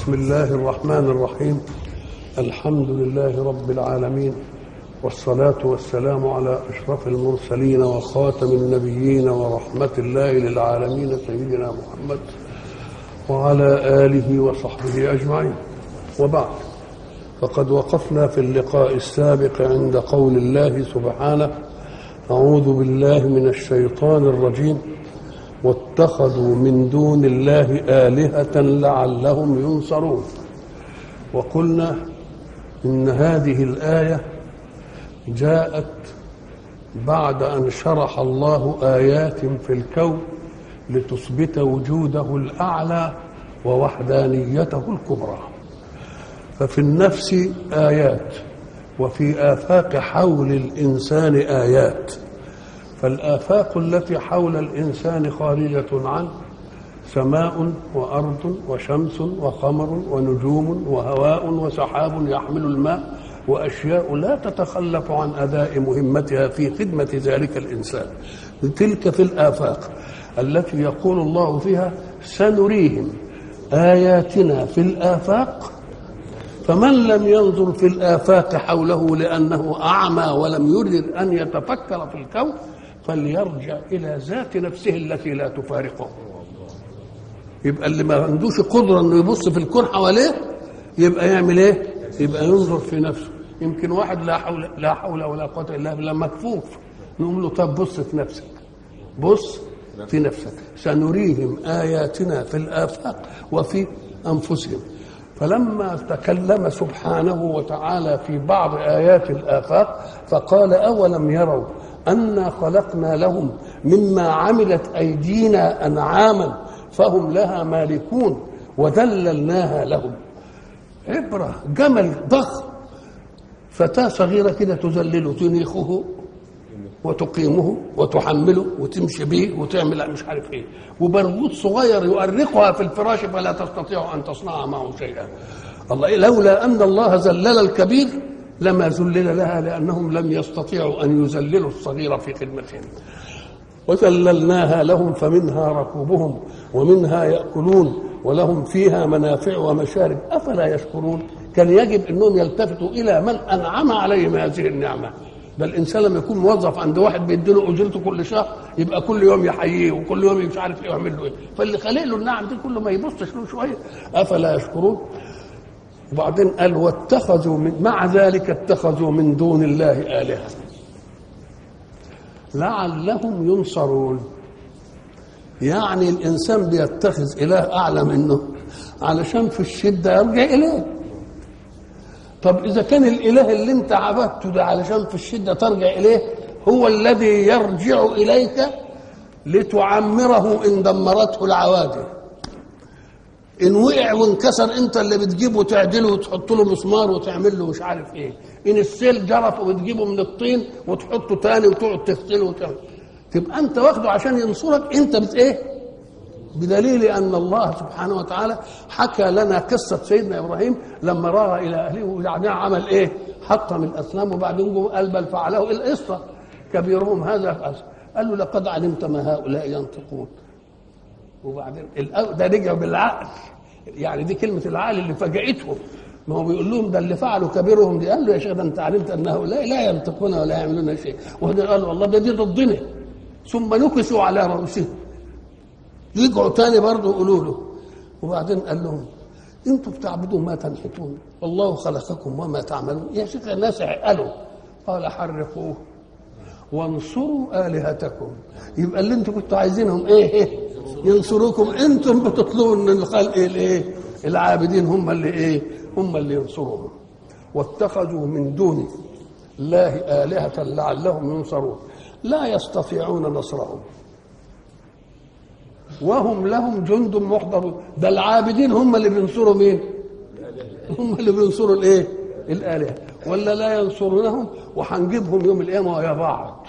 بسم الله الرحمن الرحيم الحمد لله رب العالمين والصلاة والسلام على أشرف المرسلين وخاتم النبيين ورحمة الله للعالمين سيدنا محمد وعلى آله وصحبه أجمعين وبعد فقد وقفنا في اللقاء السابق عند قول الله سبحانه أعوذ بالله من الشيطان الرجيم واتخذوا من دون الله آلهة لعلهم ينصرون وقلنا إن هذه الآية جاءت بعد أن شرح الله آيات في الكون لتثبت وجوده الأعلى ووحدانيته الكبرى ففي النفس آيات وفي آفاق حول الإنسان آيات فالآفاق التي حول الإنسان خارجة عنه سماء وأرض وشمس وقمر ونجوم وهواء وسحاب يحمل الماء وأشياء لا تتخلف عن أداء مهمتها في خدمة ذلك الإنسان تلك في الآفاق التي يقول الله فيها سنريهم آياتنا في الآفاق فمن لم ينظر في الآفاق حوله لأنه أعمى ولم يرد أن يتفكر في الكون فليرجع إلى ذات نفسه التي لا تفارقه يبقى اللي ما عندوش قدرة أنه يبص في الكون حواليه يبقى يعمل إيه؟ يبقى ينظر في نفسه يمكن واحد لا حول لا حول ولا قوة إلا بالله مكفوف نقول له طب بص في نفسك بص في نفسك سنريهم آياتنا في الآفاق وفي أنفسهم فلما تكلم سبحانه وتعالى في بعض آيات الآفاق فقال أولم يروا أنا خلقنا لهم مما عملت أيدينا أنعاما فهم لها مالكون وذللناها لهم عبرة جمل ضخم فتاة صغيرة كده تذلله تنيخه وتقيمه وتحمله وتمشي به وتعمل مش عارف ايه وبرغوث صغير يؤرقها في الفراش فلا تستطيع ان تصنع معه شيئا الله لولا ان الله ذلل الكبير لما ذلل لها لانهم لم يستطيعوا ان يذللوا الصغير في خدمتهم وذللناها لهم فمنها ركوبهم ومنها ياكلون ولهم فيها منافع ومشارب افلا يشكرون كان يجب انهم يلتفتوا الى من انعم عليهم هذه النعمه ده الانسان لما يكون موظف عند واحد بيدي له اجرته كل شهر يبقى كل يوم يحييه وكل يوم مش عارف ايه ويعمل له ايه فاللي خلق له النعم دي كله ما يبصش له شويه افلا يشكرون وبعدين قال واتخذوا من مع ذلك اتخذوا من دون الله الهه لعلهم ينصرون يعني الانسان بيتخذ اله اعلى منه علشان في الشده يرجع اليه طب اذا كان الاله اللي انت عبدته ده علشان في الشده ترجع اليه هو الذي يرجع اليك لتعمره ان دمرته العوادل ان وقع وانكسر انت اللي بتجيبه وتعدله وتحط له مسمار وتعمل له مش عارف ايه ان السيل جرف وتجيبه من الطين وتحطه تاني وتقعد تغسله وتعمل تبقى انت واخده عشان ينصرك انت بت ايه بدليل ان الله سبحانه وتعالى حكى لنا قصه سيدنا ابراهيم لما راى الى اهله وبعدين عمل ايه؟ حطم الاصنام وبعدين قال بل فعله القصه كبيرهم هذا فأس. قال له لقد علمت ما هؤلاء ينطقون وبعدين ده رجع بالعقل يعني دي كلمه العقل اللي فاجئتهم ما هو بيقول لهم ده اللي فعلوا كبيرهم دي قال له يا شيخ ده انت علمت ان هؤلاء لا ينطقون ولا يعملون شيء وهذا قال والله ده دي ضدنا ثم نكسوا على رؤوسهم يرجعوا تاني برضه يقولوا له وبعدين قال لهم انتم بتعبدوا ما تنحتون والله خلقكم وما تعملون يا شيخ الناس عقلوا قال حرقوه وانصروا الهتكم يبقى اللي انتم كنتوا عايزينهم ايه, إيه؟ ينصروكم انتم بتطلبوا ان الخلق الايه العابدين هم اللي ايه هم اللي ينصروهم واتخذوا من دون الله آلهة لعلهم ينصرون لا يستطيعون نصرهم وهم لهم جند محضرون ده العابدين هم اللي بينصروا مين هم اللي بينصروا الايه الالهه ولا لا ينصرونهم وهنجيبهم يوم القيامه ويا بعض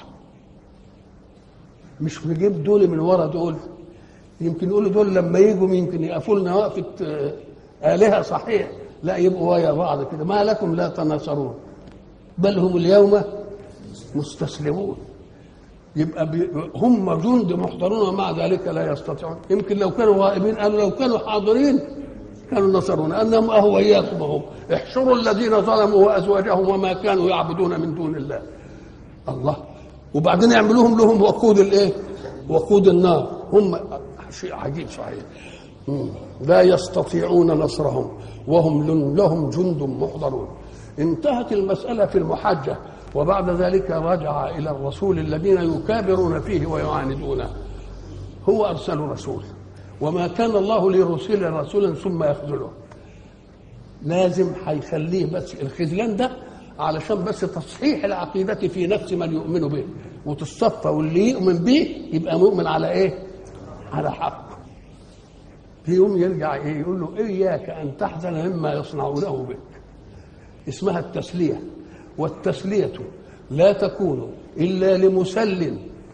مش نجيب دول من ورا دول يمكن يقولوا دول لما يجوا يمكن يقفوا لنا وقفه الهه صحيح لا يبقوا ويا بعض كده ما لكم لا تناصرون بل هم اليوم مستسلمون يبقى هم جند محضرون ومع ذلك لا يستطيعون يمكن لو كانوا غائبين قالوا لو كانوا حاضرين كانوا نصرون انهم اهو اياكم هم احشروا الذين ظلموا وازواجهم وما كانوا يعبدون من دون الله الله وبعدين يعملوهم لهم وقود الايه وقود النار هم شيء عجيب صحيح لا يستطيعون نصرهم وهم لهم جند محضرون انتهت المسألة في المحجة وبعد ذلك رجع إلى الرسول الذين يكابرون فيه ويعاندونه هو أرسل رسول وما كان الله ليرسل رسولا ثم يخذله لازم هيخليه بس الخذلان ده علشان بس تصحيح العقيدة في نفس من يؤمن به وتصفى واللي يؤمن به يبقى مؤمن على ايه؟ على حق في يوم يرجع ايه يقول له اياك ان تحزن مما يصنعونه بك اسمها التسليه والتسليه لا تكون الا لمسل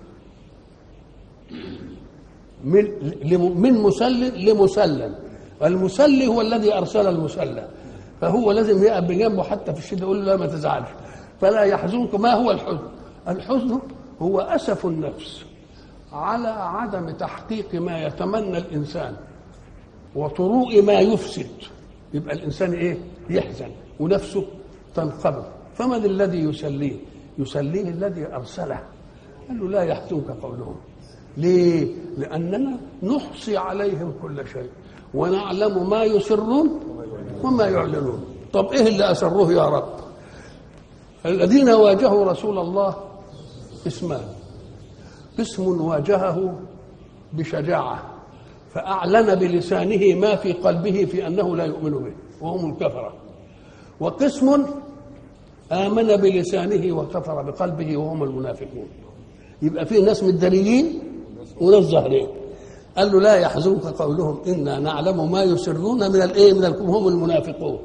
من من مسل لمسلم المسلي هو الذي ارسل المسلى فهو لازم يقف بجنبه حتى في الشده يقول له لا ما تزعلش فلا يحزنك ما هو الحزن الحزن هو اسف النفس على عدم تحقيق ما يتمنى الانسان وطروء ما يفسد يبقى الانسان ايه يحزن ونفسه تنقبض فمن الذي يسليه يسليه الذي ارسله قال له لا يحزنك قولهم ليه لاننا نحصي عليهم كل شيء ونعلم ما يسرون وما يعلنون طب ايه اللي اسروه يا رب الذين واجهوا رسول الله اسمان اسم واجهه بشجاعه فأعلن بلسانه ما في قلبه في أنه لا يؤمن به وهم الكفرة وقسم آمن بلسانه وكفر بقلبه وهم المنافقون يبقى في ناس مداريين وناس ظاهرين قال له لا يحزنك قولهم إنا نعلم ما يسرون من الإيه من الكفر هم المنافقون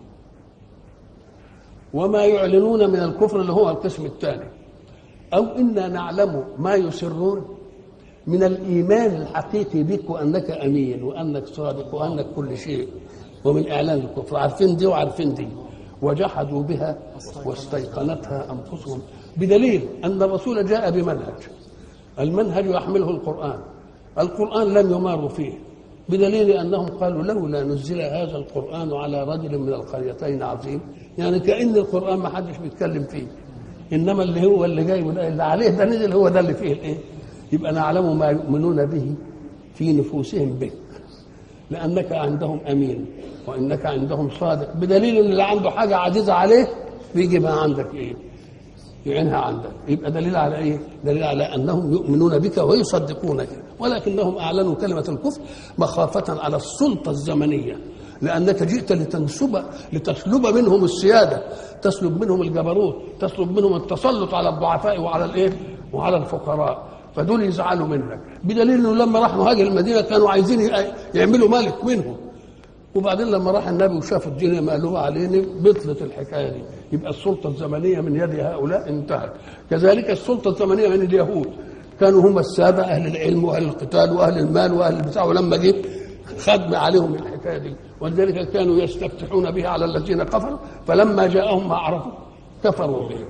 وما يعلنون من الكفر اللي هو القسم الثاني أو إنا نعلم ما يسرون من الايمان الحقيقي بك وانك امين وانك صادق وانك كل شيء ومن اعلان الكفر عارفين دي وعارفين دي وجحدوا بها واستيقنتها انفسهم بدليل ان الرسول جاء بمنهج المنهج يحمله القران القران لم يماروا فيه بدليل انهم قالوا لولا نزل هذا القران على رجل من القريتين عظيم يعني كان القران ما حدش بيتكلم فيه انما اللي هو اللي جاي اللي عليه ده نزل هو ده اللي فيه الايه يبقى نعلم ما يؤمنون به في نفوسهم بك لانك عندهم امين وانك عندهم صادق بدليل ان اللي عنده حاجه عزيزه عليه بيجي بقى عندك ايه يعينها عندك يبقى دليل على ايه دليل على انهم يؤمنون بك ويصدقونك ولكنهم اعلنوا كلمه الكفر مخافه على السلطه الزمنيه لانك جئت لتنسب لتسلب منهم السياده تسلب منهم الجبروت تسلب منهم التسلط على الضعفاء وعلى الايه وعلى الفقراء فدول يزعلوا منك بدليل انه لما راح مهاجر المدينه كانوا عايزين يعملوا ملك منهم وبعدين لما راح النبي وشافوا الدنيا مقلوبه علينا بطلت الحكايه دي يبقى السلطه الزمنيه من يد هؤلاء انتهت كذلك السلطه الزمنيه من اليهود كانوا هم الساده اهل العلم واهل القتال واهل المال واهل البتاع ولما جه خدم عليهم الحكايه دي ولذلك كانوا يستفتحون به على الذين كفروا فلما جاءهم ما عرفوا كفروا به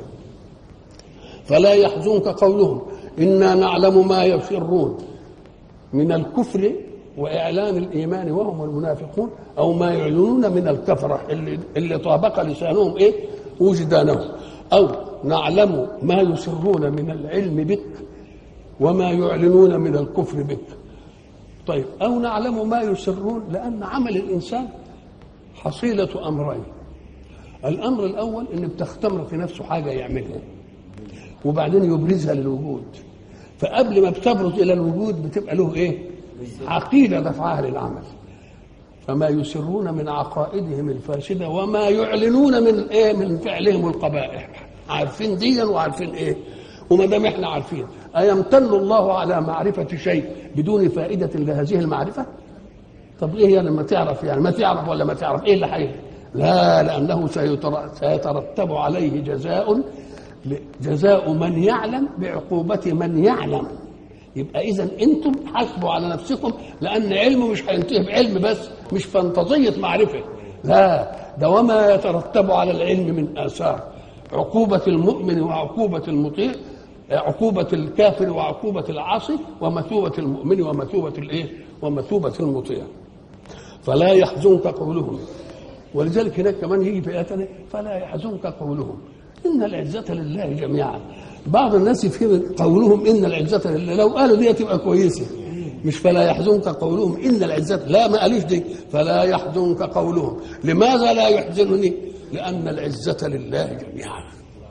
فلا يحزنك قولهم انا نعلم ما يسرون من الكفر واعلان الايمان وهم المنافقون او ما يعلنون من الكفره اللي, اللي طابق لسانهم ايه وجدانهم او نعلم ما يسرون من العلم بك وما يعلنون من الكفر بك طيب او نعلم ما يسرون لان عمل الانسان حصيله امرين الامر الاول ان بتختمر في نفسه حاجه يعملها وبعدين يبرزها للوجود فقبل ما بتبرز الى الوجود بتبقى له ايه عقيده دفعها للعمل فما يسرون من عقائدهم الفاسده وما يعلنون من ايه من فعلهم القبائح عارفين ديا وعارفين ايه وما دام احنا عارفين ايمتن الله على معرفه شيء بدون فائده لهذه المعرفه طب ايه يعني ما تعرف يعني ما تعرف ولا ما تعرف ايه اللي حي لا لانه سيترتب عليه جزاء جزاء من يعلم بعقوبة من يعلم يبقى إذا أنتم حاسبوا على نفسكم لأن علمه مش هينتهي بعلم بس مش فانتظية معرفة لا ده وما يترتب على العلم من آثار عقوبة المؤمن وعقوبة المطيع عقوبة الكافر وعقوبة العاصي ومثوبة المؤمن ومثوبة الإيه؟ ومثوبة المطيع فلا يحزنك قولهم ولذلك هناك كمان يجي في آية فلا يحزنك قولهم إن العزة لله جميعا بعض الناس يفهم قولهم إن العزة لله لو قالوا دي تبقى كويسة مش فلا يحزنك قولهم إن العزة لا ما قالوش دي فلا يحزنك قولهم لماذا لا يحزنني لأن العزة لله جميعا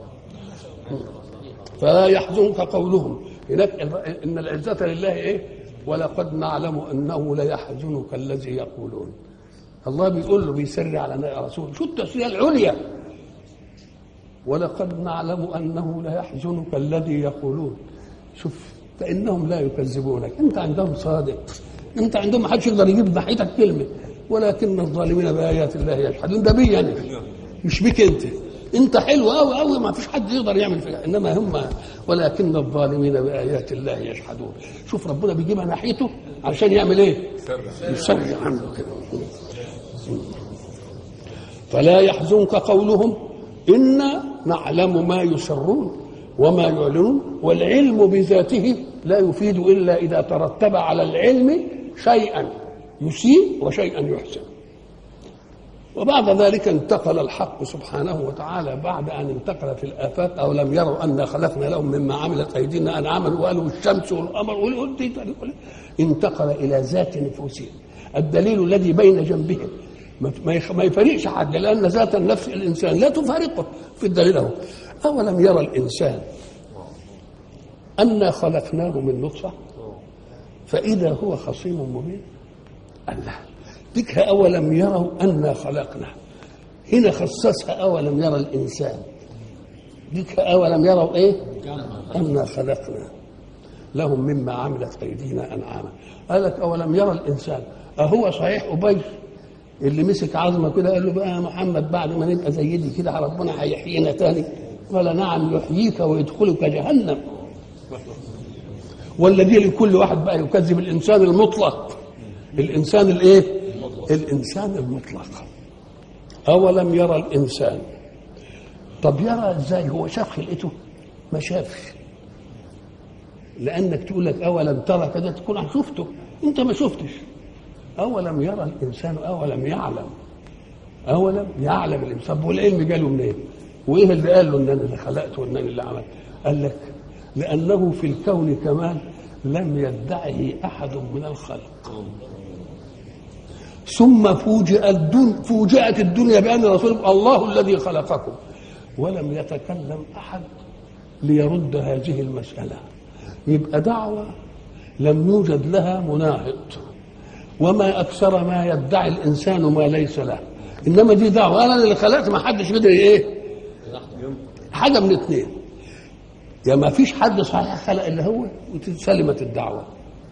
فلا يحزنك قولهم هناك إن العزة لله إيه ولقد نعلم أنه ليحزنك الذي يقولون الله بيقول له بيسري على رسول شو التسليه العليا ولقد نعلم انه ليحزنك الذي يقولون شوف فانهم لا يكذبونك انت عندهم صادق انت عندهم ما حدش يقدر يجيب ناحيتك كلمه ولكن الظالمين بايات الله يجحدون ده بي يعني مش بك انت انت حلو قوي قوي ما فيش حد يقدر يعمل فيها انما هم ولكن الظالمين بايات الله يجحدون شوف ربنا بيجيبها ناحيته عشان يعمل ايه يسري عنه كده فلا يحزنك قولهم إنا نعلم ما يسرون وما يعلنون والعلم بذاته لا يفيد إلا إذا ترتب على العلم شيئا يسيء وشيئا يحسن وبعد ذلك انتقل الحق سبحانه وتعالى بعد ان انتقلت الافات او لم يروا انا خلقنا لهم مما عملت ايدينا انعاما وقالوا الشمس والقمر انتقل الى ذات نفوسهم الدليل الذي بين جنبهم ما يفارقش حد لان ذات النفس الانسان لا تفارقه في الدليل اهو اولم يرى الانسان انا خلقناه من نطفه فاذا هو خصيم مبين الله ديك اولم يروا انا خلقنا هنا خصصها اولم يرى الانسان ديك اولم يروا ايه انا خلقنا لهم مما عملت ايدينا انعاما قال لك اولم يرى الانسان اهو صحيح ابي اللي مسك عظمه كده قال له بقى يا محمد بعد ما نبقى زي دي كده ربنا هيحيينا تاني قال نعم يحييك ويدخلك جهنم والذي لكل واحد بقى يكذب الانسان المطلق الانسان الايه الانسان المطلق اولم يرى الانسان طب يرى ازاي هو شاف خلقته ما شافش لانك تقول لك اولم ترى كده تكون شفته انت ما شفتش أولم يرى الإنسان أولم يعلم أولم يعلم الإنسان والعلم جاله منين؟ وإيه اللي قال له إن أنا اللي خلقت وإن أنا اللي عملت؟ قال لك لأنه في الكون كمان لم يدعه أحد من الخلق ثم فوجئ الدن فوجئت الدنيا بأن رسول الله الذي خلقكم ولم يتكلم أحد ليرد هذه المسألة يبقى دعوة لم يوجد لها مناهض وما اكثر ما يدعي الانسان ما ليس له انما دي دعوه انا اللي خلقت ما حدش قدر ايه حاجه من اثنين يا ما فيش حد صحيح خلق الا هو وتسلمت الدعوه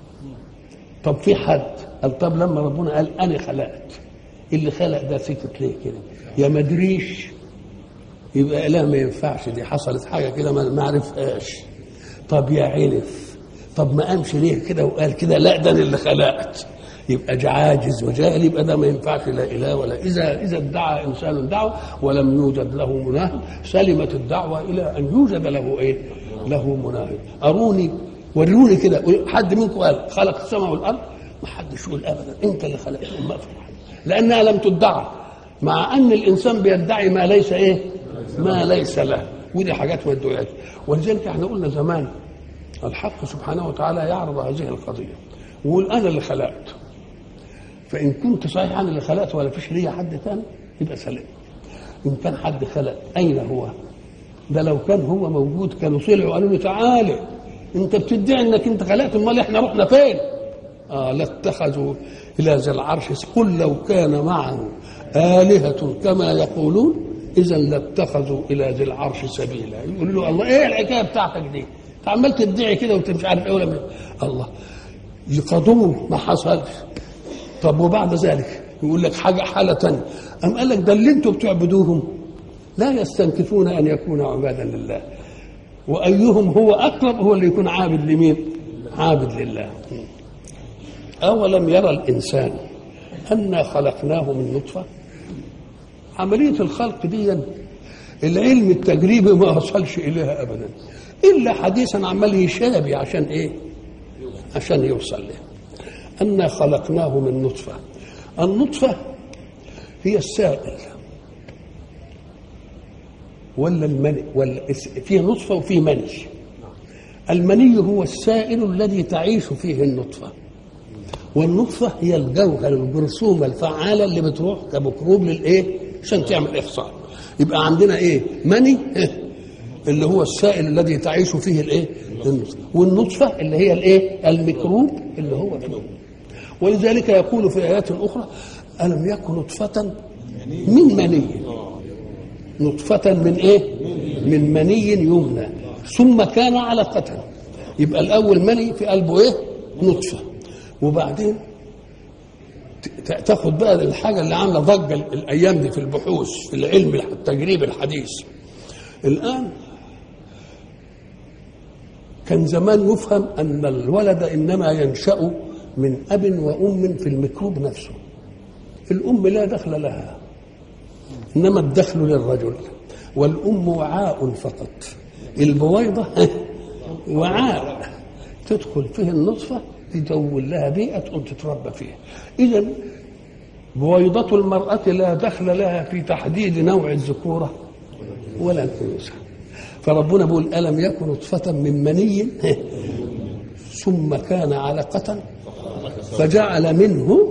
طب في حد قال طب لما ربنا قال انا خلقت اللي خلق ده سكت ليه كده يا ما ادريش يبقى لا ما ينفعش دي حصلت حاجه كده ما عرفهاش طب يا عرف طب ما قامش ليه كده وقال كده لا ده انا اللي خلقت يبقى عاجز وجاهل يبقى ده ما ينفعش لا اله ولا اذا اذا ادعى انسان دعوه ولم يوجد له مناهض سلمت الدعوه الى ان يوجد له ايه؟ له مناهض اروني وروني كده حد منكم قال خلق السماء والارض ما حدش يقول ابدا انت اللي خلقتهم ما في لانها لم تدعى مع ان الانسان بيدعي ما ليس ايه؟ ما ليس له ودي حاجات ما ادعيتش ولذلك احنا قلنا زمان الحق سبحانه وتعالى يعرض هذه القضيه ويقول انا اللي خلقت فان كنت صحيح انا اللي خلقت ولا فيش ليا حد ثاني يبقى سلام ان كان حد خلق اين هو ده لو كان هو موجود كانوا طلعوا قالوا له تعالى انت بتدعي انك انت خلقت امال احنا رحنا فين اه لاتخذوا الى ذي العرش قل لو كان معه آلهة كما يقولون إذا لاتخذوا إلى ذي العرش سبيلا يقول له الله إيه الحكاية بتاعتك دي؟ أنت عمال تدعي كده وأنت مش عارف إيه ولا من الله يقضوه ما حصلش طب وبعد ذلك يقول لك حاجه حاله ثانيه أم قال لك ده اللي انتم بتعبدوهم لا يستنكفون ان يكونوا عبادا لله وايهم هو اقرب هو اللي يكون عابد لمين؟ عابد لله اولم يرى الانسان انا خلقناه من نطفه عمليه الخلق دي العلم التجريبي ما وصلش اليها ابدا الا حديثا عمال يشابي عشان ايه؟ عشان يوصل له أنا خلقناه من نطفة النطفة هي السائل ولا المني ولا فيه نطفة وفيه مني المني هو السائل الذي تعيش فيه النطفة والنطفة هي الجوهر الجرثومة الفعالة اللي بتروح كميكروب للإيه؟ عشان تعمل إحصاء يبقى عندنا إيه؟ مني إيه؟ اللي هو السائل الذي تعيش فيه الإيه؟ النطفة والنطفة اللي هي الإيه؟ الميكروب اللي هو فيه ولذلك يقول في آيات أخرى ألم يكن نطفة من مني نطفة من إيه؟ من مني يمنى ثم كان علقة يبقى الأول مني في قلبه إيه؟ نطفة وبعدين تاخد بقى الحاجة اللي عاملة ضجة الأيام دي في البحوث في العلم التجريب الحديث الآن كان زمان يفهم أن الولد إنما ينشأ من أب وأم في الميكروب نفسه الأم لا دخل لها إنما الدخل للرجل والأم وعاء فقط البويضة وعاء تدخل فيه النطفة تدون لها بيئة تقوم تتربى فيها إذا بويضة المرأة لا دخل لها في تحديد نوع الذكورة ولا الأنوثة فربنا بيقول ألم يكن نطفة من مني ثم كان علقة فجعل منه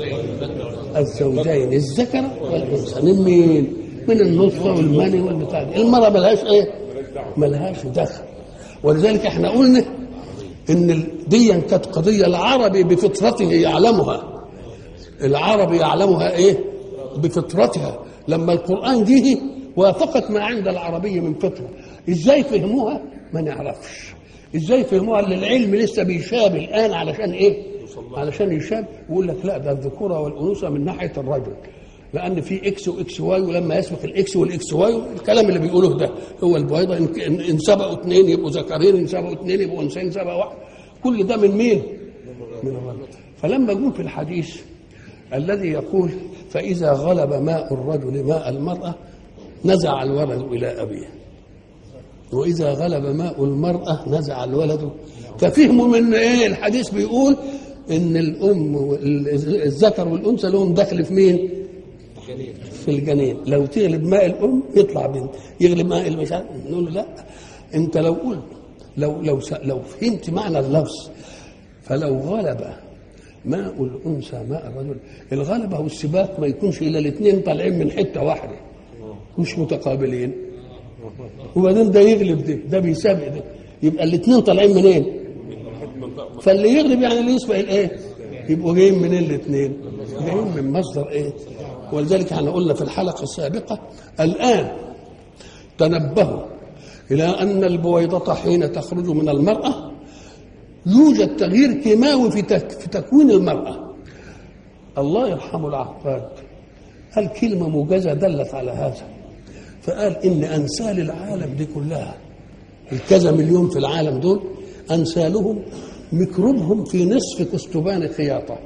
الزوجين الذكر والأنثى من مين؟ من النطفة والمني والبتاع دي المرأة ملهاش إيه؟ ملهاش دخل ولذلك احنا قلنا ان دي كانت قضيه العربي بفطرته يعلمها العربي يعلمها ايه بفطرتها لما القران جه وافقت ما عند العربي من فطره ازاي فهموها ما نعرفش ازاي فهموها اللي العلم لسه بيشاب الان علشان ايه علشان يشاب ويقول لك لا ده الذكوره والانوثه من ناحيه الرجل لان في اكس واكس واي ولما يسبق الاكس والاكس واي الكلام اللي بيقولوه ده هو البويضه ان ان سبقوا اثنين يبقوا ذكرين ان سبقوا اثنين يبقوا انثيين سبق واحد كل ده من مين؟ من الرجل فلما جم في الحديث الذي يقول فاذا غلب ماء الرجل ماء المراه نزع الولد الى ابيه واذا غلب ماء المراه نزع الولد ففهموا من ايه الحديث بيقول ان الام الذكر والانثى لهم دخل في مين؟ في الجنين لو تغلب ماء الام يطلع بنت يغلب ماء مش نقول له لا انت لو قلت لو لو لو فهمت معنى اللفظ فلو غلب ماء الانثى ماء الرجل الغلبه والسباق ما يكونش الا الاثنين طالعين من حته واحده مش متقابلين وبعدين ده يغلب ده ده بيسابق ده يبقى الاثنين طالعين منين؟ فاللي يغلب يعني اللي يسبق الايه؟ يبقوا جايين منين الاثنين؟ جايين من مصدر ايه؟ ولذلك احنا قلنا في الحلقه السابقه الان تنبهوا الى ان البويضه حين تخرج من المراه يوجد تغيير كيماوي في في تكوين المراه الله يرحمه العقاد قال كلمه موجزه دلت على هذا فقال ان انسال العالم دي كلها الكذا مليون في العالم دول انسالهم ميكروبهم في نصف كستبان الخياطه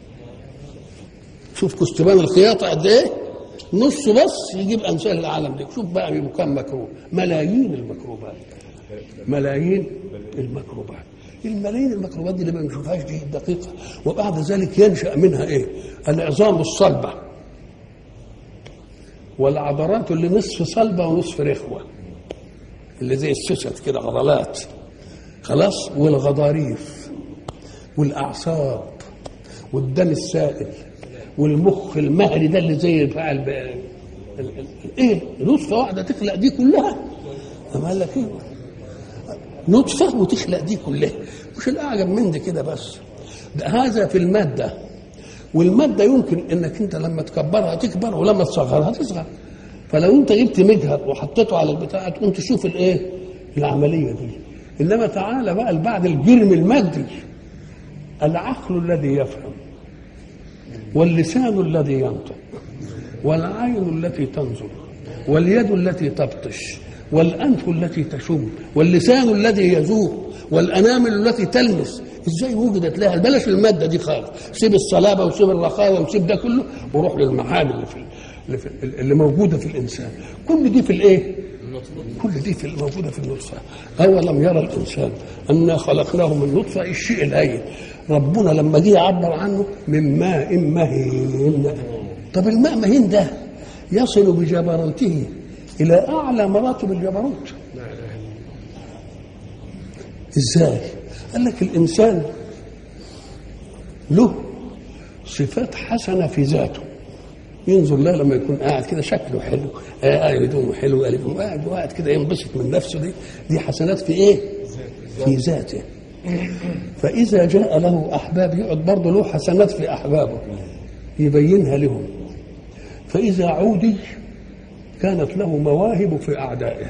شوف كستبان الخياطه قد ايه نصه بس يجيب امثال العالم دي شوف بقى بيبقوا كام ميكروب ملايين الميكروبات ملايين الميكروبات الملايين الميكروبات دي اللي ما بنشوفهاش دي دقيقه وبعد ذلك ينشا منها ايه العظام الصلبه والعضلات اللي نصف صلبه ونصف رخوه اللي زي السوست كده عضلات خلاص والغضاريف والاعصاب والدم السائل والمخ المهري ده اللي زي بتاع ايه نطفه واحده تخلق دي كلها أما قال لك ايه نطفه وتخلق دي كلها مش الاعجب من دي كده بس ده هذا في الماده والماده يمكن انك انت لما تكبرها تكبر ولما تصغرها تصغر فلو انت جبت مجهر وحطيته على البتاع تقوم تشوف الايه العمليه دي انما تعالى بقى بعد الجرم المادي العقل الذي يفهم واللسان الذي ينطق والعين التي تنظر واليد التي تبطش والانف التي تشم واللسان الذي يذوق والانامل التي تلمس ازاي وجدت لها بلاش الماده دي خالص سيب الصلابه وسيب الرخاوه وسيب ده كله وروح للمعامل اللي في اللي, في اللي موجوده في الانسان كل دي في الايه كل دي في موجوده في النطفه اولم يرى الانسان انا خلقناه من نطفه الشيء الهين ربنا لما جه يعبر عنه من ماء مهين طب الماء مهين ده يصل بجبروته الى اعلى مراتب الجبروت ازاي قال لك الانسان له صفات حسنه في ذاته ينظر له لما يكون قاعد كده شكله حلو قاعد هدومه حلو قلبه قاعد وقاعد كده ينبسط من نفسه دي دي حسنات في ايه؟ في ذاته فإذا جاء له أحباب يقعد برضه له حسنات في أحبابه يبينها لهم فإذا عودي كانت له مواهب في أعدائه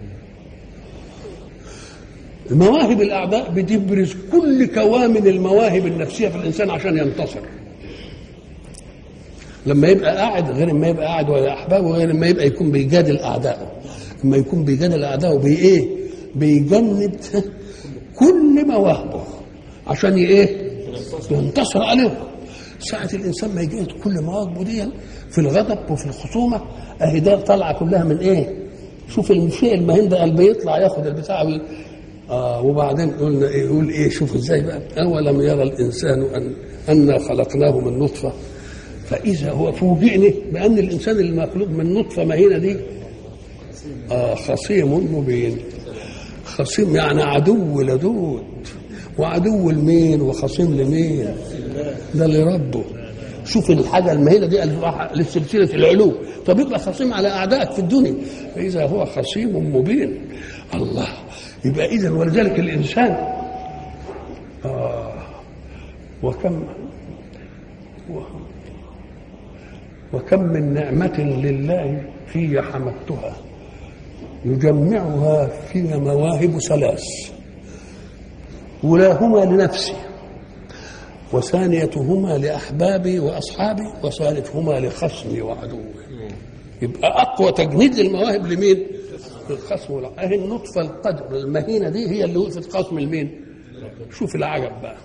المواهب الأعداء بتبرز كل كوامن المواهب النفسية في الإنسان عشان ينتصر لما يبقى قاعد غير ما يبقى قاعد ولا احبابه غير ما يبقى يكون بيجادل اعدائه لما يكون بيجادل اعدائه بي ايه بيجند كل مواهبه عشان ايه ينتصر عليهم ساعة الإنسان ما يجي كل مواهبه دي في الغضب وفي الخصومة أهي ده طالعة كلها من إيه؟ شوف الشيء المهين ده قلبه يطلع ياخد البتاع وي... آه وبعدين قلنا إيه يقول إيه شوف إزاي بقى أولم يرى الإنسان أن أنا خلقناه من نطفة فإذا هو فوجئني بأن الإنسان المخلوق من نطفة مهينة دي آه خصيم مبين خصيم يعني عدو لدود وعدو لمين وخصيم لمين ده لربه شوف الحاجة المهينة دي لسلسلة العلو طب يبقى خصيم على أعدائك في الدنيا فإذا هو خصيم مبين الله يبقى إذا ولذلك الإنسان آه وكم وكم من نعمة لله في حمدتها يجمعها في مواهب ثلاث أولاهما لنفسي وثانيتهما لأحبابي وأصحابي وثالثهما لخصمي وعدوي يبقى أقوى تجنيد للمواهب لمين؟ للخصم والعدو أهي النطفة القدر المهينة دي هي اللي وقفت خصم لمين؟ شوف العجب بقى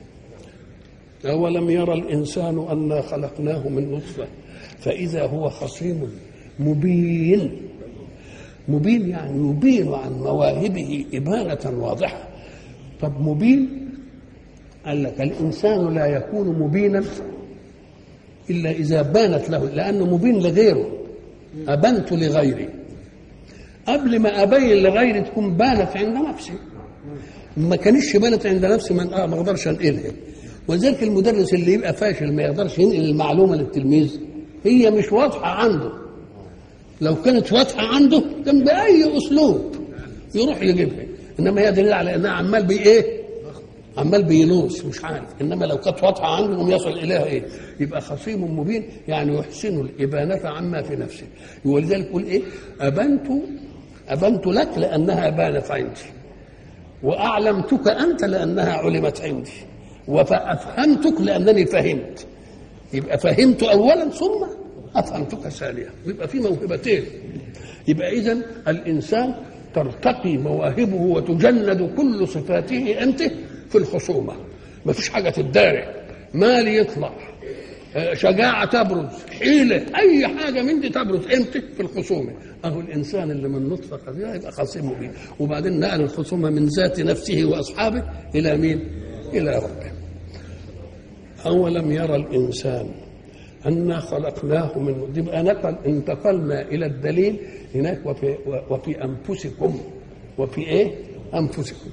أولم يرى الإنسان أنا خلقناه من نطفة فإذا هو خصيم مبين مبين يعني يبين عن مواهبه إبانة واضحة طب مبين قال لك الإنسان لا يكون مبينا إلا إذا بانت له لأنه مبين لغيره أبنت لغيري قبل ما أبين لغيري تكون بانت عند نفسي ما كانش بانت عند نفسي ما ما اقدرش انقلها ولذلك المدرس اللي يبقى فاشل ما يقدرش ينقل المعلومه للتلميذ هي مش واضحه عنده لو كانت واضحه عنده كان باي اسلوب يروح يجيبها انما هي دليل على انها عمال بي ايه عمال بيلوس مش عارف انما لو كانت واضحه عنده يقوم يصل اليها ايه يبقى خصيم مبين يعني يحسن الابانه عما في نفسه ولذلك يقول ايه ابنت ابنت لك لانها بانت عندي واعلمتك انت لانها علمت عندي وفافهمتك لانني فهمت يبقى فهمت اولا ثم افهمتك ثانيا يبقى في موهبتين يبقى اذا الانسان ترتقي مواهبه وتجند كل صفاته انت في الخصومه ما فيش حاجه تداري مال يطلع شجاعة تبرز حيلة أي حاجة من دي تبرز إمتى في الخصومة أهو الإنسان اللي من نطفة خفيفة يبقى خصيمه بيه وبعدين نقل الخصومة من ذات نفسه وأصحابه إلى مين؟ إلى ربه أولم يرى الإنسان أنا خلقناه من يبقى نقل انتقلنا إلى الدليل هناك وفي, وفي أنفسكم وفي إيه؟ أنفسكم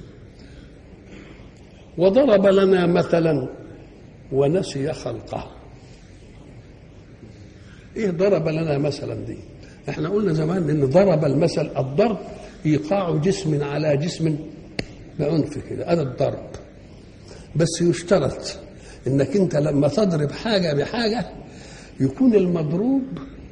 وضرب لنا مثلا ونسي خلقه ايه ضرب لنا مثلا دي احنا قلنا زمان ان ضرب المثل الضرب ايقاع جسم على جسم بعنف كده هذا الضرب بس يشترط انك انت لما تضرب حاجه بحاجه يكون المضروب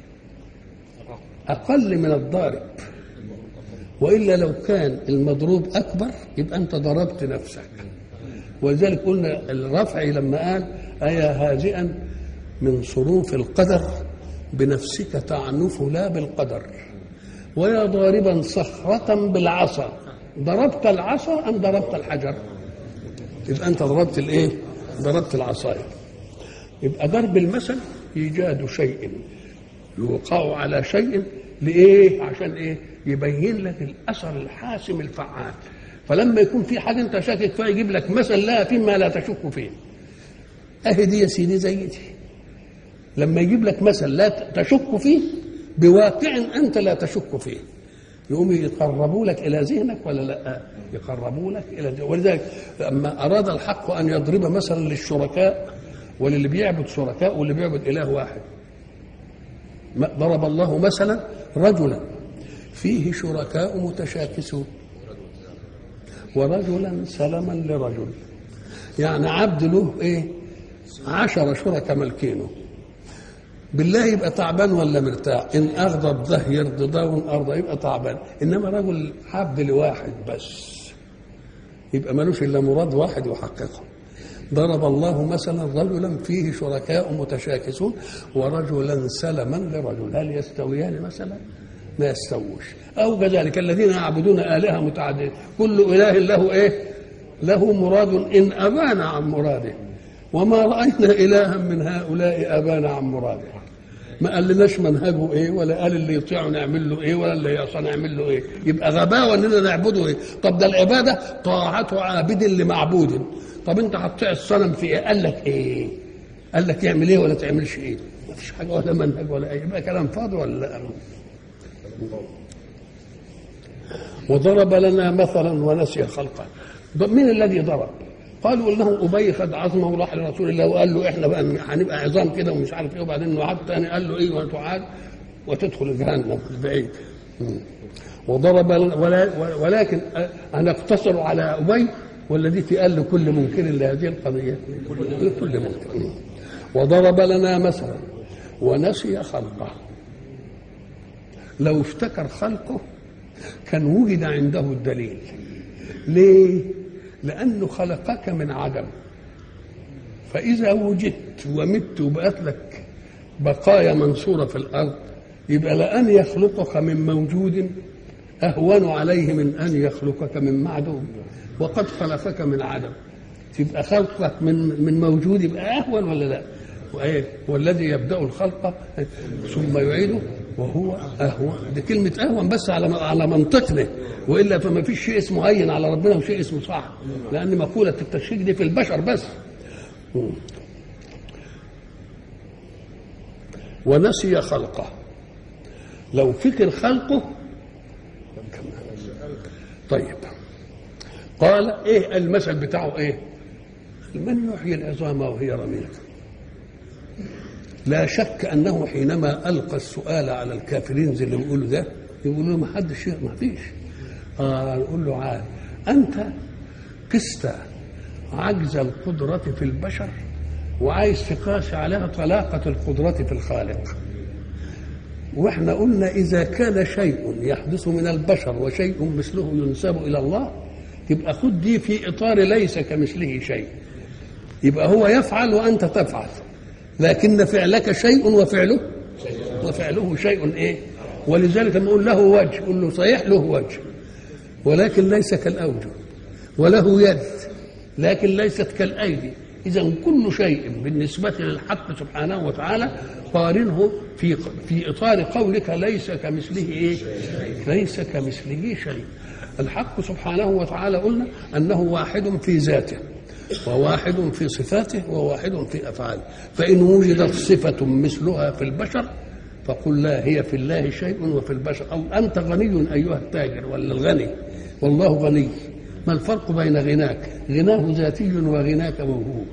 اقل من الضارب والا لو كان المضروب اكبر يبقى انت ضربت نفسك ولذلك قلنا الرفعي لما قال ايا هازئا من صروف القدر بنفسك تعنف لا بالقدر ويا ضاربا صخرة بالعصا ضربت العصا أم ضربت الحجر يبقى أنت ضربت الإيه ضربت العصاية يبقى ضرب المثل إيجاد شيء يوقع على شيء لإيه عشان إيه يبين لك الاثر الحاسم الفعال فلما يكون في حاجه انت شاكك فيها يجيب لك مثل لها فيما لا تشك فيه اهي دي يا سيدي زي دي لما يجيب لك مثل لا تشك فيه بواقع انت لا تشك فيه يقوم يقربوا لك الى ذهنك ولا لا يقربوا لك الى ذهنك ولذلك لما اراد الحق ان يضرب مثلا للشركاء وللي بيعبد شركاء واللي بيعبد اله واحد ضرب الله مثلا رجلا فيه شركاء متشاكسون ورجلا سلما لرجل يعني عبد له ايه عشر شركاء ملكينه بالله يبقى تعبان ولا مرتاح ان اغضب ده يرضي ده وان ارضى يبقى تعبان انما رجل عبد لواحد بس يبقى ملوش الا مراد واحد يحققه ضرب الله مثلا رجلا فيه شركاء متشاكسون ورجلا سلما لرجل هل يستويان مثلا ما يستووش او كذلك الذين يعبدون الهه متعدده كل اله له ايه له مراد ان ابان عن مراده وما راينا الها من هؤلاء ابان عن مراده ما قالناش منهجه ايه ولا قال اللي يطيعه نعمل له ايه ولا اللي يعصى نعمل له ايه يبقى غباوه اننا نعبده ايه طب ده العباده طاعة عابد لمعبود طب انت هتطيع الصنم في ايه قال لك ايه قال لك يعمل ايه ولا تعملش ايه ما فيش حاجه ولا منهج ولا ايه يبقى كلام فاضي ولا لا وضرب لنا مثلا ونسي خلقه مين الذي ضرب قالوا انه ابي خد عظمه وراح لرسول الله وقال له احنا بقى هنبقى عظام كده ومش عارف ايه وبعدين نعاد تاني قال له ايه وتعاد وتدخل جهنم البعيد وضرب ولا ولكن انا اقتصر على ابي والذي قال لكل منكر لهذه القضيه لكل منكر وضرب لنا مثلا ونسي خلقه لو افتكر خلقه كان وجد عنده الدليل ليه لأنه خلقك من عدم فإذا وجدت ومت وبقت لك بقايا منصورة في الأرض يبقى لأن يخلقك من موجود أهون عليه من أن يخلقك من معدوم وقد خلقك من عدم تبقى خلقك من من موجود يبقى أهون ولا لا؟ وإيه؟ والذي يبدأ الخلق ثم يعيده وهو أهون دي كلمة أهون بس على على منطقنا وإلا فما فيش شيء اسمه هين على ربنا وشيء اسمه صح لأن مقولة التشريك دي في البشر بس ونسي خلقه لو فكر خلقه طيب قال ايه المثل بتاعه ايه من يحيي العظام وهي رميم لا شك انه حينما القى السؤال على الكافرين زي اللي بيقولوا ده يقولوا له ما حدش ما فيش آه نقول له عاد انت قست عجز القدرة في البشر وعايز تقاس عليها طلاقة القدرة في الخالق واحنا قلنا اذا كان شيء يحدث من البشر وشيء مثله ينسب الى الله يبقى خد دي في اطار ليس كمثله شيء يبقى هو يفعل وانت تفعل لكن فعلك شيء وفعله وفعله شيء ايه ولذلك لما نقول له وجه قل له صحيح له وجه ولكن ليس كالاوجه وله يد لكن ليست كالايدي اذا كل شيء بالنسبه للحق سبحانه وتعالى قارنه في في اطار قولك ليس كمثله ايه ليس كمثله شيء الحق سبحانه وتعالى قلنا انه واحد في ذاته وواحد في صفاته وواحد في افعاله فان وجدت صفه مثلها في البشر فقل لا هي في الله شيء وفي البشر او انت غني ايها التاجر ولا الغني والله غني ما الفرق بين غناك غناه ذاتي وغناك موهوب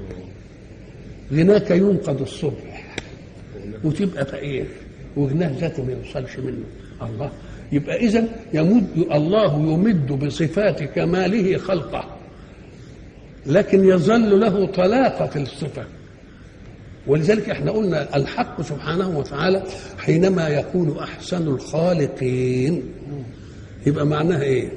غناك ينقض الصبح وتبقى فقير وغناه ذاته ما يوصلش منه الله يبقى اذا يمد الله يمد بصفات كماله خلقه لكن يظل له طلاقه في الصفه ولذلك احنا قلنا الحق سبحانه وتعالى حينما يقول احسن الخالقين يبقى معناها ايه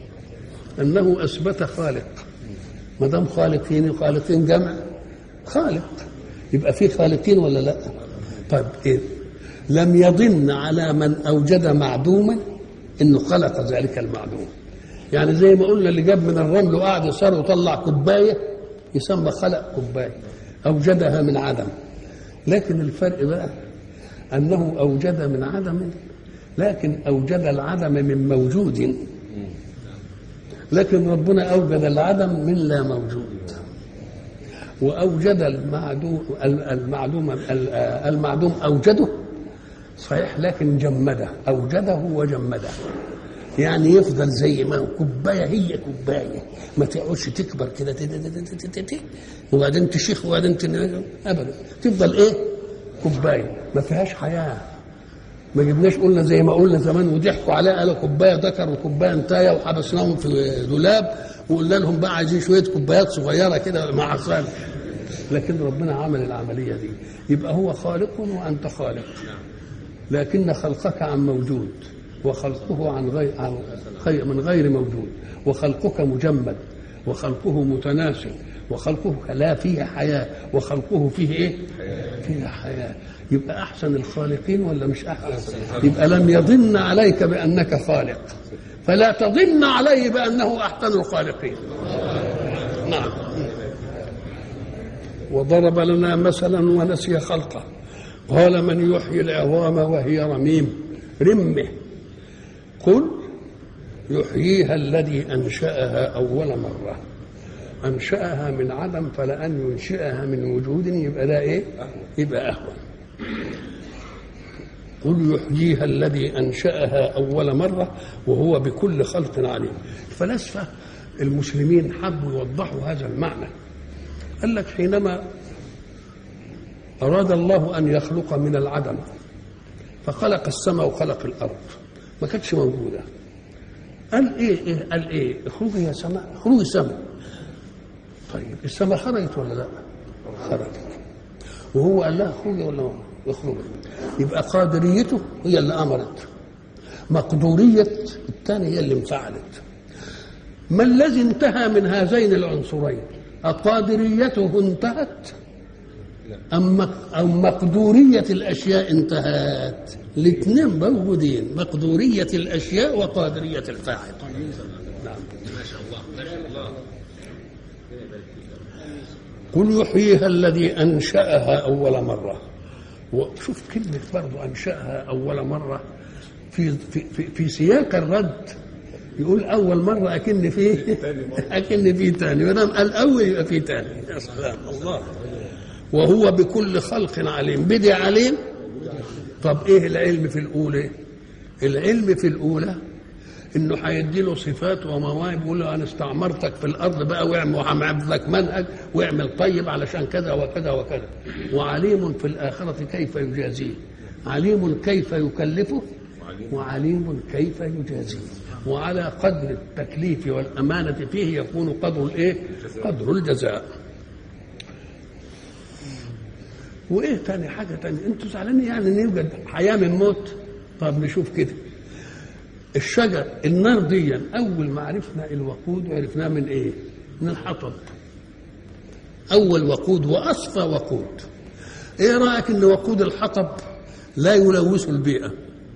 انه اثبت خالق ما دام خالقين خالقين جمع خالق يبقى في خالقين ولا لا طيب ايه لم يضن على من اوجد معدوما انه خلق ذلك المعدوم يعني زي ما قلنا اللي جاب من الرمل وقعد يصر وطلع كوبايه يسمى خلق كوبايه اوجدها من عدم لكن الفرق بقى انه اوجد من عدم لكن اوجد العدم من موجود لكن ربنا اوجد العدم من لا موجود واوجد المعدوم المعدوم المعدوم اوجده صحيح لكن جمده اوجده وجمده يعني يفضل زي ما هو كوبايه هي كوبايه ما تقعدش تكبر كده وبعدين تشيخ وبعدين ابدا تفضل ايه كوبايه ما فيهاش حياه ما جبناش قلنا زي ما قلنا زمان وضحكوا عليها قالوا كوبايه ذكر وكوبايه انتايه وحبسناهم في دولاب وقلنا لهم بقى عايزين شويه كوبايات صغيره كده مع عصام لكن ربنا عمل العمليه دي يبقى هو خالق وانت خالق لكن خلقك عن موجود وخلقه عن غير عن غير من غير موجود وخلقك مجمد وخلقه متناسل وخلقه لا فيه حياه وخلقه فيه ايه؟ فيه حياه يبقى احسن الخالقين ولا مش احسن؟ يبقى لم يضن عليك بانك خالق فلا تضن عليه بانه احسن الخالقين. نعم. وضرب لنا مثلا ونسي خلقه قال من يحيي العظام وهي رميم رمه قل يحييها الذي انشاها اول مره انشاها من عدم فلان ينشئها من وجود يبقى ده ايه يبقى اهون قل يحييها الذي انشاها اول مره وهو بكل خلق عليم الفلاسفه المسلمين حبوا يوضحوا هذا المعنى قال لك حينما أراد الله أن يخلق من العدم فخلق السماء وخلق الأرض ما كانتش موجودة قال إيه, إيه قال إيه اخرجي يا سماء اخرجي السماء طيب السماء خرجت ولا لا خرجت وهو قال لها اخرجي ولا اخرجي يبقى قادريته هي اللي أمرت مقدورية الثانية هي اللي انفعلت ما الذي انتهى من هذين العنصرين أقادريته انتهت أم أم مقدورية الأشياء انتهت الاثنين موجودين مقدورية الأشياء وقادرية الفاعل نعم ما شاء الله ما شاء الله قل يحييها الذي أنشأها أول مرة وشوف كلمة برضه أنشأها أول مرة في في في, في سياق الرد يقول أول مرة أكن فيه أكن فيه تاني ما دام قال أول يبقى فيه تاني يا سلام الله وهو بكل خلق عليم بدي عليم طب ايه العلم في الاولى العلم في الاولى انه هيدي له صفات ومواهب يقول له انا استعمرتك في الارض بقى واعمل وهعمل لك منهج واعمل طيب علشان كذا وكذا وكذا وعليم في الاخره كيف يجازيه عليم كيف يكلفه وعليم كيف يجازيه وعلى قدر التكليف والامانه فيه يكون قدر الايه؟ قدر الجزاء وايه تاني حاجه تانية انتوا زعلانين يعني ان يوجد حياه من موت طب نشوف كده الشجر النار دي اول ما عرفنا الوقود عرفناه من ايه من الحطب اول وقود واصفى وقود ايه رايك ان وقود الحطب لا يلوث البيئه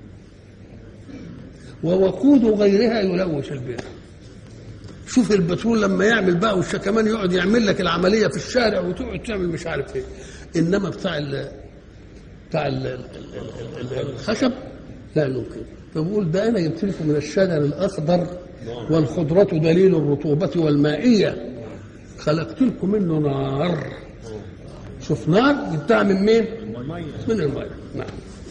ووقود غيرها يلوث البيئه شوف البترول لما يعمل بقى والشكمان يقعد يعمل لك العمليه في الشارع وتقعد تعمل مش عارف ايه انما بتاع ال بتاع ال الخشب لا يمكن فبقول ده انا جبت لكم من الشجر الاخضر والخضرة دليل الرطوبة والمائية خلقت لكم منه نار شوف نار جبتها من مين؟ من الماء نعم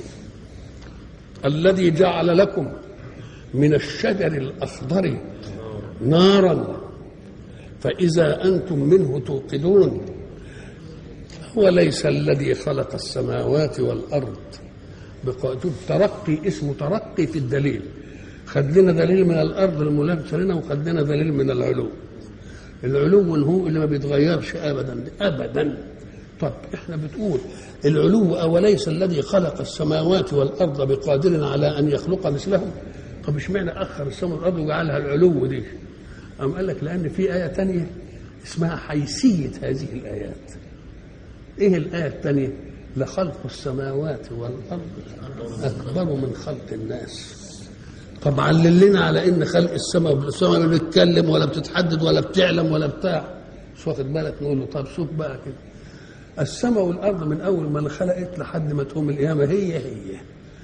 الذي جعل لكم من الشجر الأخضر نارا فإذا أنتم منه توقدون هو ليس الذي خلق السماوات والأرض بقاتل ترقي اسمه ترقي في الدليل خد لنا دليل من الأرض الملامسة لنا وخد لنا دليل من العلو العلو هو اللي ما بيتغيرش أبدا أبدا طب احنا بتقول العلو أوليس الذي خلق السماوات والأرض بقادر على أن يخلق مثلهم طب اشمعنى أخر السماء والأرض وجعلها العلو دي أم قال لك لأن في آية تانية اسمها حيثية هذه الآيات إيه الآية الثانية لخلق السماوات والأرض أكبر من خلق الناس طب عللنا على ان خلق السماء والسماء ما بتتكلم ولا بتتحدد ولا بتعلم ولا بتاع مش واخد بالك نقول له طب شوف بقى كده السماء والارض من اول ما انخلقت لحد ما تقوم القيامه هي هي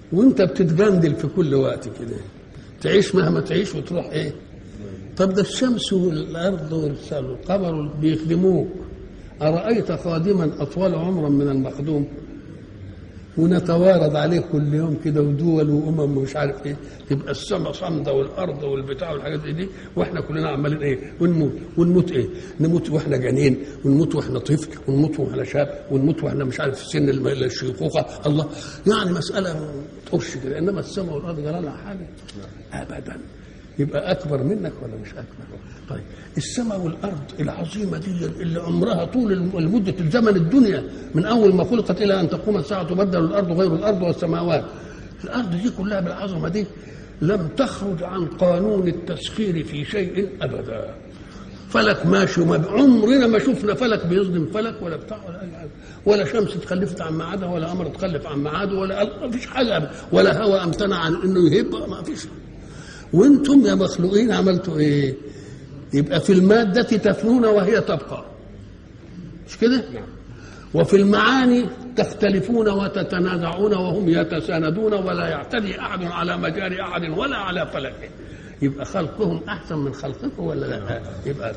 وانت بتتجندل في كل وقت كده تعيش مهما تعيش وتروح ايه طب ده الشمس والارض والقمر بيخدموك ارايت خادما اطول عمرا من المخدوم ونتوارد عليه كل يوم كده ودول وامم ومش عارف ايه تبقى السماء صامده والارض والبتاع والحاجات دي واحنا كلنا عمالين ايه ونموت ونموت ايه نموت واحنا جنين ونموت واحنا طفل ونموت واحنا شاب ونموت واحنا مش عارف في سن الم- الشيخوخه الله يعني مساله ما تخش كده انما السماء والارض جرى لها حاجه ابدا يبقى اكبر منك ولا مش اكبر طيب السماء والارض العظيمه دي اللي عمرها طول المده الزمن الدنيا من اول ما خلقت الى ان تقوم الساعه تبدل الارض غير الارض والسماوات الارض دي كلها بالعظمه دي لم تخرج عن قانون التسخير في شيء ابدا فلك ماشي وما عمرنا ما شفنا فلك بيصدم فلك ولا بتاع ولا اي حاجه ولا شمس اتخلفت عن ميعادها ولا قمر اتخلف عن ميعاده ولا ما فيش حاجه أبدا. ولا هواء امتنع عن انه يهب ما فيش وانتم يا مخلوقين عملتوا ايه يبقى في المادة تفنون وهي تبقى مش كده وفي المعاني تختلفون وتتنازعون وهم يتساندون ولا يعتدي احد على مجال احد ولا على فلكه يبقى خلقهم احسن من خلقكم ولا لا يبقى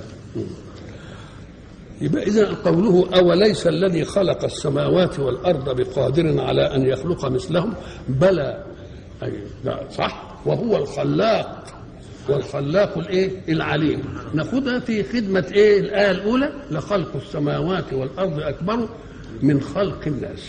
يبقى اذا قوله اوليس الذي خلق السماوات والارض بقادر على ان يخلق مثلهم بلى أي لا صح وهو الخلاق والخلاق الايه العليم ناخدها في خدمه ايه الايه الاولى لخلق السماوات والارض اكبر من خلق الناس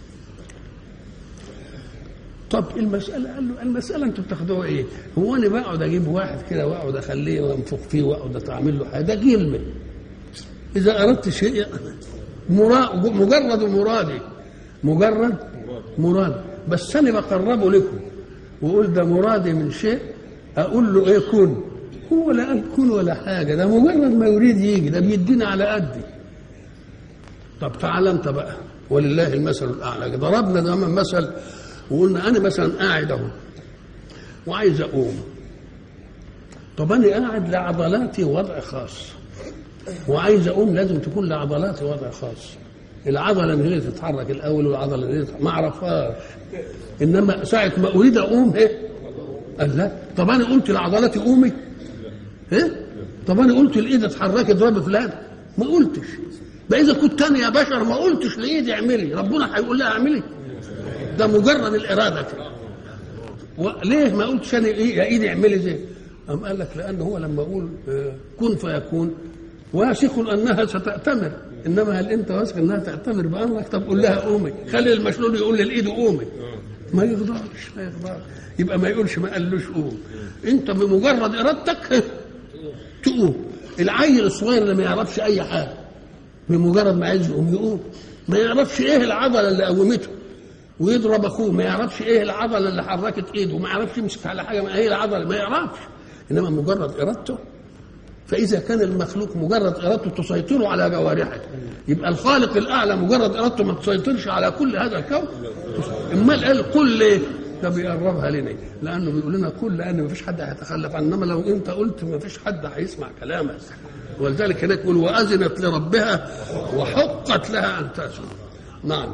طب المسألة قال له المسألة أنتوا بتاخدوها إيه؟ هو أنا بقعد أجيب واحد كده وأقعد أخليه وأنفخ فيه وأقعد أعمل له حاجة ده كلمة إذا أردت شيء مرا... مجرد مرادي مجرد مراد بس أنا بقربه لكم وأقول ده مرادي من شيء أقول له إيه كن هو لا قال كن ولا حاجة ده مجرد ما يريد يجي ده بيدينا على قدي طب تعال أنت بقى ولله المثل الأعلى ضربنا زمان مثل وقلنا أنا مثلا قاعد أهو وعايز أقوم طب أنا قاعد لعضلاتي وضع خاص وعايز اقوم لازم تكون لعضلاتي وضع خاص العضله اللي هي تتحرك الاول والعضله اللي هي تتحرك. ما اعرفهاش انما ساعه ما اريد اقوم ايه قال لا طب انا قلت لعضلاتي قومي ايه طب انا قلت الايد اتحركي اضربي فلان ما قلتش بقى اذا كنت انا يا بشر ما قلتش لايدي اعملي ربنا هيقول لها اعملي ده مجرد الاراده كده وليه ما قلتش انا ايه يا ايدي اعملي زي قام قال لك لان هو لما اقول آه، كن فيكون واثق انها ستأتمر انما هل انت واثق انها تأتمر بامرك طب قول لها قومي خلي المشلول يقول للايد قومي ما يقدرش ما يقدرش يبقى ما يقولش ما قالوش قوم انت بمجرد ارادتك تقوم العيل الصغير اللي ما يعرفش اي حاجه بمجرد ما عايز يقوم يقوم ما يعرفش ايه العضله اللي قومته ويضرب اخوه ما يعرفش ايه العضله اللي حركت ايده ما يعرفش يمسك على حاجه ما هي العضله ما يعرفش انما مجرد ارادته فاذا كان المخلوق مجرد ارادته تسيطر على جوارحه يبقى الخالق الاعلى مجرد ارادته ما تسيطرش على كل هذا الكون امال قال قل ليه ده بيقربها لنا لانه بيقول لنا قل لان ما فيش حد هيتخلف عنه انما لو انت قلت ما فيش حد هيسمع كلامك ولذلك هناك يقول واذنت لربها وحقت لها ان تسمع نعم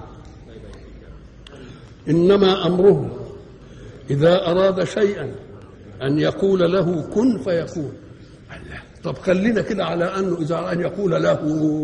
انما امره اذا اراد شيئا ان يقول له كن فيكون الله. طب خلينا كده على انه اذا ان يقول له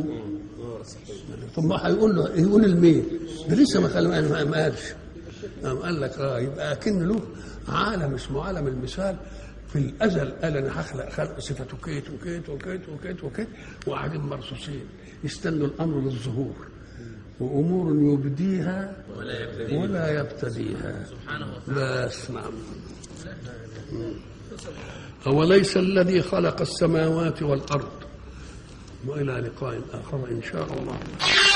ثم هيقول له يقول المين ده لسه ما خل- ما ما قالش قام قال لك اه يبقى اكن له عالم اسمه عالم المثال في الازل قال انا هخلق خلق صفته كيت وكيت وكيت وكيت وكيت وقاعدين مرصوصين يستنوا الامر للظهور وامور يبديها ولا يبتديها بس نعم أوليس الذي خلق السماوات والأرض وإلى لقاء آخر إن شاء الله